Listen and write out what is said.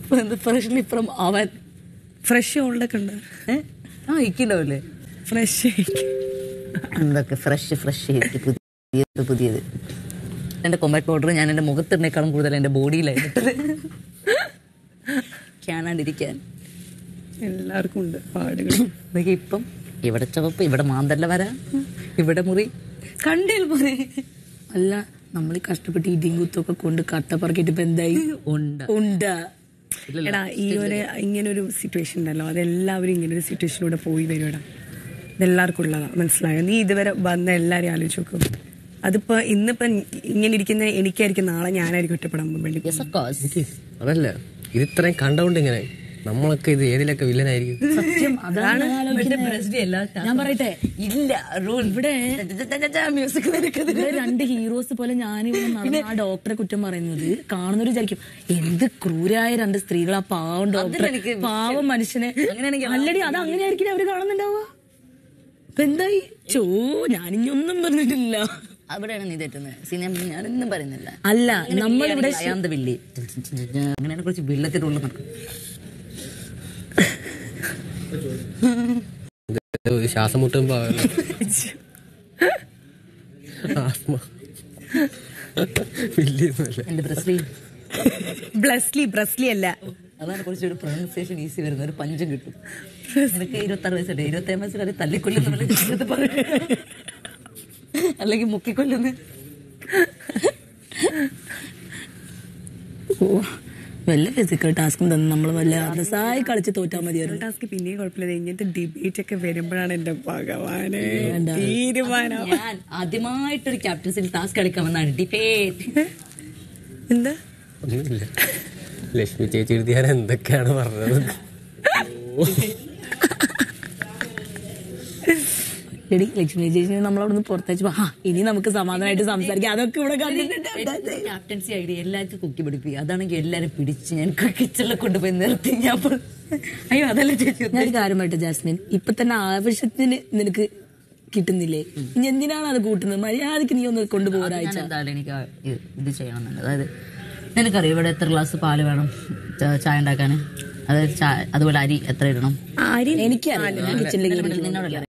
Freshly from അവൻ fresh ഓൾഡൊക്കെ ഉണ്ട് ഏ? ആ ഇക്കുണ്ടാവില്ലേ ഫ്രഷ് എന്തൊക്കെ ഫ്രഷ് ഫ്രഷ് പുതിയത് പുതിയത് എന്റെ കൊമ്പറ്റ് പൗഡർ ഞാൻ എന്റെ മുഖത്തിനേക്കാളും കൂടുതൽ എന്റെ ബോഡിയിലായിട്ടത് കാണാണ്ടിരിക്കാൻ എല്ലാവർക്കും ഉണ്ട് പാടുകൾ ഇതൊക്കെ ഇപ്പം ഇവിടെ ചുവപ്പ് ഇവിടെ മാന്തല്ല വര ഇവിടെ മുറി കണ്ടിൽ മുറി അല്ല നമ്മൾ ഈ കഷ്ടപ്പെട്ട് ഇടിയും കുത്തൊക്കെ കൊണ്ട് കട്ട പറക്കിട്ട് ഇപ്പൊ എന്തായി ഉണ്ട് ഉണ്ട് എടാ ഈ ഒരു ഇങ്ങനെ ഒരു സിറ്റുവേഷൻ ഉണ്ടല്ലോ അതെല്ലാവരും ഇങ്ങനെ ഒരു സിറ്റുവേഷനിലൂടെ പോയി വരുമെടാ ഇതെല്ലാവർക്കും ഉള്ളതാ മനസ്സിലായോ നീ ഇതുവരെ വന്ന എല്ലാവരെയും ആലോചിച്ച് നോക്കും അതിപ്പോ ഇന്നിപ്പോ ഇങ്ങനെ ഇരിക്കുന്ന എനിക്കായിരിക്കും നാളെ ഞാനായിരിക്കും ഒറ്റപ്പെടാൻ വേണ്ടി Yes, of course. അതല്ല ഇത് ഇത്രയും കണ്ടോണ്ട് ഇങ്ങനെ നമ്മളൊക്കെ ഇത് ഏതിലൊക്കെ വില്ലനായിരിക്കും സത്യം അതാണ് ഞാൻ പറയട്ടെ ഇല്ല റൂൾ ഇവിടെ മ്യൂസിക് ഇവിടെ രണ്ട് ഹീറോസ് പോലെ ഞാനിവിടെ നടന്ന ആ ഡോക്ടറെ കുറ്റം പറയുന്നത് കാണുന്നവര് വിചാരിക്കും എന്ത് ക്രൂരായ രണ്ട് സ്ത്രീകൾ ആ പാവം ഡോക്ടർ അതിലെനിക്ക് പാവം മനുഷ്യനെ അങ്ങനെയാണെങ്കിൽ അല്ലടി അത് അങ്ങനെയായിരിക്കും അവര് കാണുന്നുണ്ടാവുക ഇപ്പൊ എന്തായി ചോ ഞാനിഞ്ഞൊന്നും പറഞ്ഞിട്ടില്ല അവിടെയാണ് നീ തെറ്റുന്നത് സിനിമ ഞാനൊന്നും പറയുന്നില്ല അല്ല നമ്മളിവിടെ അയാന്ത വില്ലി അങ്ങനെയാണ് കുറച്ച് വില്ലത്തിലുള്ള നടക്കും ഇത് ശ്വാസം മുട്ടുമ്പോ ആസ്മ വില്ലയൊന്നുമല്ല എന്റെ ബ്രസ്ലി ബ്ലസ്ലി ബ്രസ്ലി അല്ല അതാണ് കുറച്ചൊരു പ്രൊണൗൺസിയേഷൻ ഈസി വരുന്ന ഒരു പഞ്ചം കിട്ടും നിനക്ക് ഇരുപത്തി ആറ് വയസ്സുണ്ട് ഇരുപത്തി ഏഴ് വയസ്സിൽ തല്ലിക്കൊല്ലുന്ന പറയും അല്ലെങ്കിൽ മുക്കിക്കൊല്ലുന്നു ഓ വല്ല ഫിസിക്കൽ ടാസ്കും തന്നെ നമ്മൾ വല്ല അറസായി കളിച്ച് തോറ്റാ മതിയായിരുന്നു ടാസ്ക് പിന്നെയും കുഴപ്പമില്ല ഇങ്ങനത്തെ ഡിബേറ്റ് ഒക്കെ വരുമ്പോഴാണ് എന്റെ ഭഗവാന് തീരുമാനം ഞാൻ ആദ്യമായിട്ടൊരു ക്യാപ്റ്റൻസിൽ ടാസ്ക് കളിക്കാമെന്നാണ് ഡിബേറ്റ് എന്താ ഒന്നുമില്ല ലക്ഷ്മി ചേച്ചി എഴുതി ഞാൻ എന്തൊക്കെയാണ് പറഞ്ഞത് എടി ലക്ഷ്മി ചേച്ചി നമ്മളവിടുന്ന് പുറത്തേച്ച് ആ ഇനി നമുക്ക് സമാധാനമായിട്ട് സംസാരിക്കാം അതൊക്കെ ഇവിടെ കണ്ടിട്ടുണ്ട് ക്യാപ്റ്റൻസി ഐഡിയ എല്ലാവർക്കും കുക്കി പഠിപ്പിക്കുക അതാണെങ്കിൽ എല്ലാരും പിടിച്ച് ഞാൻ കിച്ചണിൽ കൊണ്ടുപോയി നിർത്തി ഞാൻ അപ്പോൾ- അയ്യോ അതല്ല ചേച്ചി ഞാൻ ഒരു കാര്യം പറയട്ടെ ജാസ്മിൻ ഇപ്പൊ തന്നെ ആവശ്യത്തിന് നിനക്ക് കിട്ടുന്നില്ലേ ഇനി എന്തിനാണ് അത് കൂട്ടുന്നത് മര്യാദക്ക് നീ ഒന്ന് കൊണ്ടുപോകാൻ ഞാൻ ഒരാഴ്ച എന്തായാലും എനിക്ക് ആ ഇത് ഇത് ചെയ്യണമെന്നുണ്ട് അതായത് നിനക്കറിയാം ഇവിടെ എത്ര ഗ്ലാസ് പാല് വേണം ച- ചായ ഉണ്ടാക്കാൻ അതായത് ചായ അതുപോലെ അരി എത്ര ഇടണം ആര്യം എനിക്കറിയാം ഞാൻ കിച്ചണിലേക്ക് നിന്നോടല്ലേ